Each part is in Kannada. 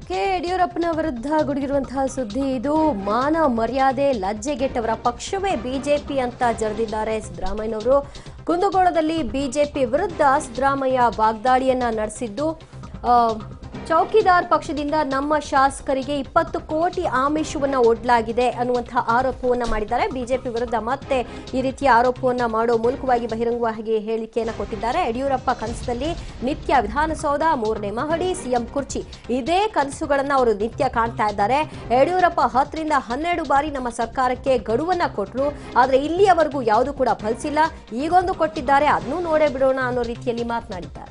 ಕೆ ಯಡಿಯೂರಪ್ಪನ ವಿರುದ್ಧ ಗುಡುಗಿರುವಂತಹ ಸುದ್ದಿ ಇದು ಮಾನ ಮರ್ಯಾದೆ ಲಜ್ಜೆಗೆಟ್ಟವರ ಪಕ್ಷವೇ ಬಿಜೆಪಿ ಅಂತ ಜರೆದಿದ್ದಾರೆ ಸಿದ್ದರಾಮಯ್ಯನವರು ಕುಂದಗೋಳದಲ್ಲಿ ಬಿಜೆಪಿ ವಿರುದ್ಧ ಸಿದ್ದರಾಮಯ್ಯ ವಾಗ್ದಾಳಿಯನ್ನ ನಡೆಸಿದ್ದು ಆ, ಚೌಕಿದಾರ್ ಪಕ್ಷದಿಂದ ನಮ್ಮ ಶಾಸಕರಿಗೆ ಇಪ್ಪತ್ತು ಕೋಟಿ ಆಮಿಷವನ್ನ ಒಡ್ಲಾಗಿದೆ ಅನ್ನುವಂತಹ ಆರೋಪವನ್ನ ಮಾಡಿದ್ದಾರೆ ಬಿಜೆಪಿ ವಿರುದ್ಧ ಮತ್ತೆ ಈ ರೀತಿಯ ಆರೋಪವನ್ನ ಮಾಡೋ ಮೂಲಕವಾಗಿ ಬಹಿರಂಗವಾಗಿ ಹೇಳಿಕೆಯನ್ನ ಕೊಟ್ಟಿದ್ದಾರೆ ಯಡಿಯೂರಪ್ಪ ಕನಸದಲ್ಲಿ ನಿತ್ಯ ವಿಧಾನಸೌಧ ಮೂರನೇ ಮಹಡಿ ಸಿಎಂ ಕುರ್ಚಿ ಇದೇ ಕನಸುಗಳನ್ನ ಅವರು ನಿತ್ಯ ಕಾಣ್ತಾ ಇದ್ದಾರೆ ಯಡಿಯೂರಪ್ಪ ಹತ್ತರಿಂದ ಹನ್ನೆರಡು ಬಾರಿ ನಮ್ಮ ಸರ್ಕಾರಕ್ಕೆ ಗಡುವನ್ನ ಕೊಟ್ಟರು ಆದ್ರೆ ಇಲ್ಲಿಯವರೆಗೂ ಯಾವುದು ಕೂಡ ಫಲಿಸಿಲ್ಲ ಈಗೊಂದು ಕೊಟ್ಟಿದ್ದಾರೆ ಅದನ್ನೂ ನೋಡೇ ಬಿಡೋಣ ಅನ್ನೋ ರೀತಿಯಲ್ಲಿ ಮಾತನಾಡಿದ್ದಾರೆ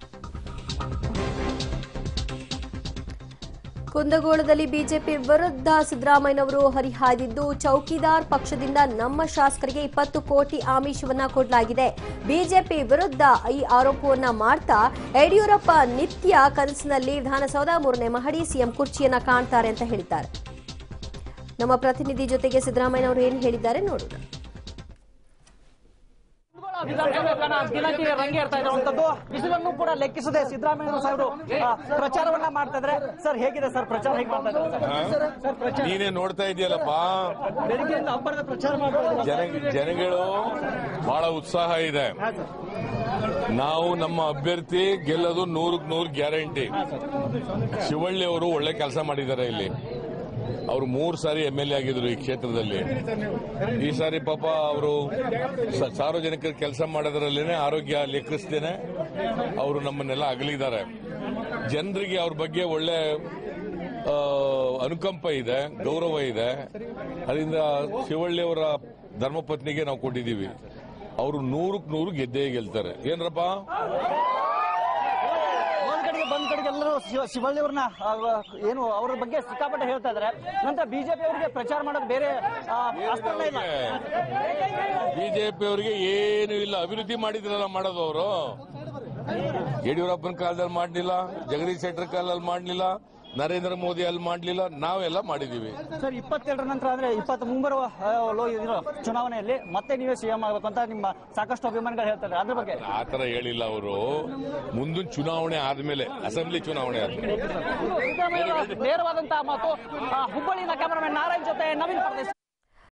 ಕುಂದಗೋಳದಲ್ಲಿ ಬಿಜೆಪಿ ವಿರುದ್ಧ ಸಿದ್ದರಾಮಯ್ಯನವರು ಹರಿಹಾಯ್ದಿದ್ದು ಚೌಕಿದಾರ್ ಪಕ್ಷದಿಂದ ನಮ್ಮ ಶಾಸಕರಿಗೆ ಇಪ್ಪತ್ತು ಕೋಟಿ ಆಮಿಷವನ್ನ ಕೊಡಲಾಗಿದೆ ಬಿಜೆಪಿ ವಿರುದ್ಧ ಈ ಆರೋಪವನ್ನ ಮಾಡ್ತಾ ಯಡಿಯೂರಪ್ಪ ನಿತ್ಯ ಕನಸಿನಲ್ಲಿ ವಿಧಾನಸೌಧ ಮೂರನೇ ಮಹಡಿ ಸಿಎಂ ಕುರ್ಚಿಯನ್ನ ಕಾಣ್ತಾರೆ ಅಂತ ಹೇಳಿದ್ದಾರೆ ನಮ್ಮ ಪ್ರತಿನಿಧಿ ಜೊತೆಗೆ ಸಿದ್ದರಾಮಯ್ಯನವರು ಏನು ಹೇಳಿದ್ದಾರೆ ನೋಡೋಣ ವಿಧಾನಸಭೆ ದಿನಕ್ಕೆ ರಂಗೇರ್ತಾ ಇರುವಂತದ್ದು ಬಿಸಿಲನ್ನು ಕೂಡ ಲೆಕ್ಕಿಸದೆ ಸಿದ್ದರಾಮಯ್ಯ ಸಾಹೇಬರು ಆ, ಪ್ರಚಾರವನ್ನ ಮಾಡ್ತಾ ಇದ್ರೆ ಸರ್ ಹೇಗಿದೆ ಸರ್ ಪ್ರಚಾರ ಹೇಗೆ ಮಾಡ್ತಾ ಇದ್ದಾರೆ ಸರ್? ಸರ್ ಪ್ರಚಾರ ನೀನೇ ನೋಡ್ತಾ ಇದೆಯಲ್ಲಪ್ಪ ಬೆಳಿಗ್ಗೆಯಿಂದ ಅಬ್ಬರದ ಪ್ರಚಾರ ಮಾಡ್ತಾ ಇದ್ದಾರೆ ಜನ ಜನಗಳು ಬಹಳ ಉತ್ಸಾಹ ಇದೆ ನಾವು ನಮ್ಮ ಅಭ್ಯರ್ಥಿ ಗೆಲ್ಲೋದು ನೂರಕ್ಕೆ ನೂರು ಗ್ಯಾರಂಟಿ ಶಿವಳ್ಳಿ ಅವರು ಒಳ್ಳೆ ಕೆಲಸ ಮಾಡಿದ್ದಾರೆ ಇಲ್ಲಿ ಅವರು ಮೂರು ಸಾರಿ ಎಂ ಎಲ್ ಎ ಆಗಿದ್ರು ಈ ಕ್ಷೇತ್ರದಲ್ಲಿ ಈ ಸಾರಿ ಪಾಪ ಅವರು ಸ- ಸಾರ್ವಜನಿಕರ ಕೆಲಸ ಮಾಡೋದ್ರಲ್ಲೇನೆ ಆರೋಗ್ಯ ಲೆಕ್ಕಿಸ್ತೇನೆ ಅವರು ನಮ್ಮನ್ನೆಲ್ಲ ಅಗಲಿದ್ದಾರೆ ಜನರಿಗೆ ಅವ್ರ ಬಗ್ಗೆ ಒಳ್ಳೆ ಆ, ಅನುಕಂಪ ಇದೆ ಗೌರವ ಇದೆ ಅದರಿಂದ ಶಿವಳ್ಳಿಯವರ ಧರ್ಮಪತ್ನಿಗೆ ನಾವು ಕೊಟ್ಟಿದ್ದೀವಿ ಅವರು ನೂರಕ್ಕೆ ನೂರು ಗೆದ್ದೇ ಗೆಲ್ತಾರೆ ಏನ್ರಪ್ಪ ಒಂದ್ ಕಡೆಗೆ ಬಂದ್ ಕಡೆಗೆ ಎಲ್ಲರೂ ಶಿವ- ಶಿವಳ್ಳಿ ಅವ್ರನ್ನ ಆ, ಏನು ಅವ್ರ ಬಗ್ಗೆ ಸಿಕ್ಕಾಪಟ್ಟೆ ಹೇಳ್ತಾ ಇದ್ದಾರೆ ನಂತರ ಬಿಜೆಪಿ ಅವರಿಗೆ ಪ್ರಚಾರ ಮಾಡೋದು ಬೇರೆ ಆ, ಅಸ್ತ್ರನೇ ಇಲ್ಲ ಬಿಜೆಪಿ ಅವರಿಗೆ ಏನು ಇಲ್ಲ ಅಭಿವೃದ್ಧಿ ಮಾಡಿದ್ರಲ್ಲ ಮಾಡೋದು ಅವರು ಯಡಿಯೂರಪ್ಪನ ಕಾಲದಲ್ಲಿ ಮಾಡಲಿಲ್ಲ ಜಗದೀಶ್ ಶೆಟ್ಟರ್ ಕಾಲದಲ್ಲಿ ಮಾಡಲಿಲ್ಲ ನರೇಂದ್ರ ಮೋದಿ ಅಲ್ಲಿ ಮಾಡಲಿಲ್ಲ ನಾವೆಲ್ಲ ಮಾಡಿದೀವಿ ಸರ್ ಇಪ್ಪತ್ತೆರಡರ ನಂತರ ಅಂದ್ರೆ ಇಪ್ಪತ್ತ್ ಮುಂಬರುವ ಆ, ಲೋ- ಇದಿರೋ ಚುನಾವಣೆಯಲ್ಲಿ ಮತ್ತೆ ನೀವೇ ಸಿಎಂ ಆಗಬೇಕು ಅಂತ ನಿಮ್ಮ ಸಾಕಷ್ಟು ಅಭಿಮಾನಿಗಳು ಹೇಳ್ತಾರೆ ಅದ್ರ ಬಗ್ಗೆ ಆ ತರ ಹೇಳಿಲ್ಲ ಅವರು ಮುಂದಿನ ಚುನಾವಣೆ ಆದ್ಮೇಲೆ ಅಸೆಂಬ್ಲಿ ಚುನಾವಣೆ ಆದ್ಮೇಲೆ ಸಿದ್ದರಾಮಯ್ಯ ನೇರವಾದಂತಹ ಮಾತು ಆ, ಹುಬ್ಬಳ್ಳಿನ ಕ್ಯಾಮರಾಮನ್ ನಾರಾಯಣ್ ಜೊತೆ ನವೀನ್ ಪರದೇಶಿ